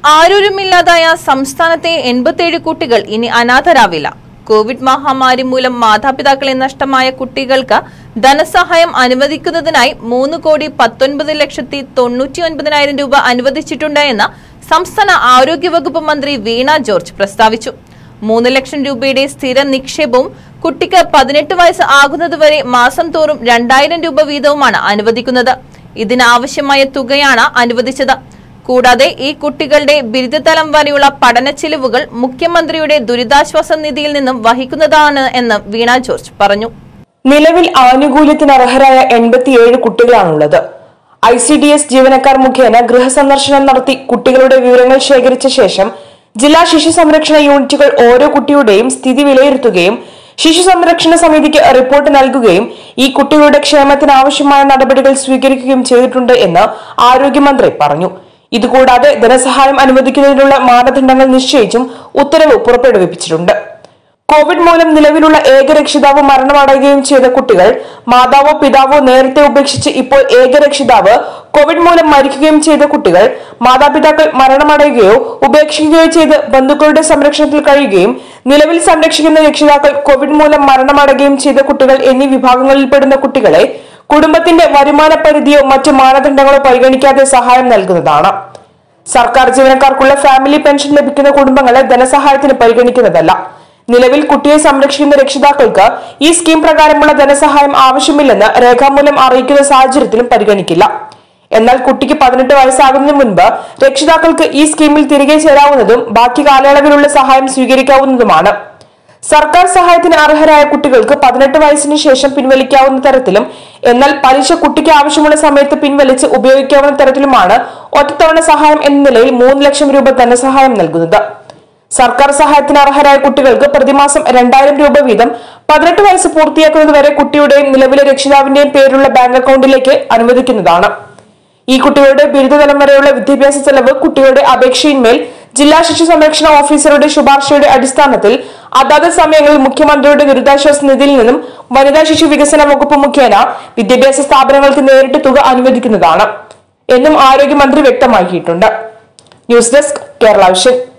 ആരൂരുമില്ലാതായ സംസ്ഥാനത്തെ എൺപത്തിയേഴ് കുട്ടികൾ ഇനി അനാഥരാവില്ല കോവിഡ് മഹാമാരി മൂലം മാതാപിതാക്കളെ നഷ്ടമായ കുട്ടികൾക്ക് ധനസഹായം അനുവദിക്കുന്നതിനായി മൂന്ന് കോടി പത്തൊൻപത് ലക്ഷത്തി തൊണ്ണൂറ്റി ഒൻപതിനായിരം രൂപ അനുവദിച്ചിട്ടുണ്ട് എന്ന് സംസ്ഥാന ആരോഗ്യവകുപ്പ് മന്ത്രി വീണ ജോർജ് പ്രസ്താവിച്ചു മൂന്ന് ലക്ഷം രൂപയുടെ സ്ഥിര നിക്ഷേപവും കുട്ടിക്ക് പതിനെട്ട് വയസ്സ് ആകുന്നതുവരെ മാസം തോറും രണ്ടായിരം രൂപ വീതവുമാണ് അനുവദിക്കുന്നത് ഇതിനാവശ്യമായ തുകയാണ് അനുവദിച്ചത് കൂടാതെ ഈ കുട്ടികളുടെ ബിരുദതലം വരെയുള്ള പഠന ചിലവുകൾ മുഖ്യമന്ത്രിയുടെ ദുരിതാശ്വാസ നിധിയിൽ നിന്നും വഹിക്കുന്നതാണ് എന്ന് വീണ ജോർജ് പറഞ്ഞു നിലവിൽ ആനുകൂല്യത്തിന് അർഹരായ എൺപത്തിയേഴ് കുട്ടികളാണുള്ളത് ഐ സി ഡി എസ് ജീവനക്കാർ മുഖേന ഗൃഹസന്ദർശനം നടത്തി കുട്ടികളുടെ വിവരങ്ങൾ ശേഖരിച്ച ശേഷം ജില്ലാ ശിശു സംരക്ഷണ യൂണിറ്റുകൾ ഓരോ കുട്ടിയുടെയും സ്ഥിതി വിലയിരുത്തുകയും ശിശു സംരക്ഷണ സമിതിക്ക് റിപ്പോർട്ട് നൽകുകയും ഈ കുട്ടികളുടെ ക്ഷേമത്തിന് ആവശ്യമായ നടപടികൾ സ്വീകരിക്കുകയും ചെയ്തിട്ടുണ്ട് എന്ന് ആരോഗ്യമന്ത്രി പറഞ്ഞു ഇതുകൂടാതെ ധനസഹായം അനുവദിക്കുന്നതിനുള്ള മാനദണ്ഡങ്ങൾ നിശ്ചയിച്ചും ഉത്തരവ് പുറപ്പെടുവിപ്പിച്ചിട്ടുണ്ട് കോവിഡ് മൂലം നിലവിലുള്ള ഏക രക്ഷിതാവ് മരണമടയുകയും ചെയ്ത കുട്ടികൾ മാതാവോ പിതാവോ നേരത്തെ ഉപേക്ഷിച്ച് ഇപ്പോൾ ഏക രക്ഷിതാവ് കോവിഡ് മൂലം മരിക്കുകയും ചെയ്ത കുട്ടികൾ മാതാപിതാക്കൾ മരണമടയുകയോ ഉപേക്ഷിക്കുകയോ ചെയ്ത് ബന്ധുക്കളുടെ സംരക്ഷണത്തിൽ കഴിയുകയും നിലവിൽ സംരക്ഷിക്കുന്ന രക്ഷിതാക്കൾ കോവിഡ് മൂലം മരണമടയുകയും ചെയ്ത കുട്ടികൾ എന്നീ വിഭാഗങ്ങളിൽപ്പെടുന്ന കുട്ടികളെ കുടുംബത്തിന്റെ വരുമാന പരിധിയോ മറ്റു മാനദണ്ഡങ്ങളോ പരിഗണിക്കാതെ സഹായം നൽകുന്നതാണ് സർക്കാർ ജീവനക്കാർക്കുള്ള ഫാമിലി പെൻഷൻ ലഭിക്കുന്ന കുടുംബങ്ങളെ ധനസഹായത്തിന് പരിഗണിക്കുന്നതല്ല നിലവിൽ കുട്ടിയെ സംരക്ഷിക്കുന്ന രക്ഷിതാക്കൾക്ക് ഈ സ്കീം പ്രകാരമുള്ള ധനസഹായം ആവശ്യമില്ലെന്ന് രേഖാമൂലം അറിയിക്കുന്ന സാഹചര്യത്തിലും പരിഗണിക്കില്ല എന്നാൽ കുട്ടിക്ക് പതിനെട്ട് വയസ്സാകുന്നതിന് മുൻപ് രക്ഷിതാക്കൾക്ക് ഈ സ്കീമിൽ തിരികെ ചേരാവുന്നതും ബാക്കി കാലയളവിലുള്ള സഹായം സ്വീകരിക്കാവുന്നതുമാണ് സർക്കാർ സഹായത്തിന് അർഹരായ കുട്ടികൾക്ക് പതിനെട്ട് വയസ്സിന് ശേഷം പിൻവലിക്കാവുന്ന തരത്തിലും എന്നാൽ പലിശ കുട്ടിക്ക് ആവശ്യമുള്ള സമയത്ത് പിൻവലിച്ച് ഉപയോഗിക്കാവുന്ന തരത്തിലുമാണ് ഒറ്റത്തവണ സഹായം എന്ന നിലയിൽ മൂന്ന് ലക്ഷം രൂപ ധനസഹായം നൽകുന്നത് സർക്കാർ സഹായത്തിന് അർഹരായ കുട്ടികൾക്ക് പ്രതിമാസം രണ്ടായിരം രൂപ വീതം പതിനെട്ട് വയസ്സ് പൂർത്തിയാക്കുന്നതുവരെ കുട്ടിയുടെയും നിലവിലെ രക്ഷിതാവിന്റെയും പേരുള്ള ബാങ്ക് അക്കൗണ്ടിലേക്ക് അനുവദിക്കുന്നതാണ് ഈ കുട്ടികളുടെ ബിരുദതലം വരെയുള്ള വിദ്യാഭ്യാസ ചെലവ് കുട്ടികളുടെ അപേക്ഷയിന്മേൽ ജില്ലാ ശിശു സംരക്ഷണ ഓഫീസറുടെ ശുപാർശയുടെ അടിസ്ഥാനത്തിൽ അതാത് സമയങ്ങളിൽ മുഖ്യമന്ത്രിയുടെ ദുരിതാശ്വാസ നിധിയിൽ നിന്നും വനിതാ ശിശു വികസന വകുപ്പ് മുഖേന വിദ്യാഭ്യാസ സ്ഥാപനങ്ങൾക്ക് നേരിട്ട് തുക അനുവദിക്കുന്നതാണ് എന്നും ആരോഗ്യമന്ത്രി വ്യക്തമാക്കിയിട്ടുണ്ട് ന്യൂസ് ഡെസ്ക് കേരള വിഷൻ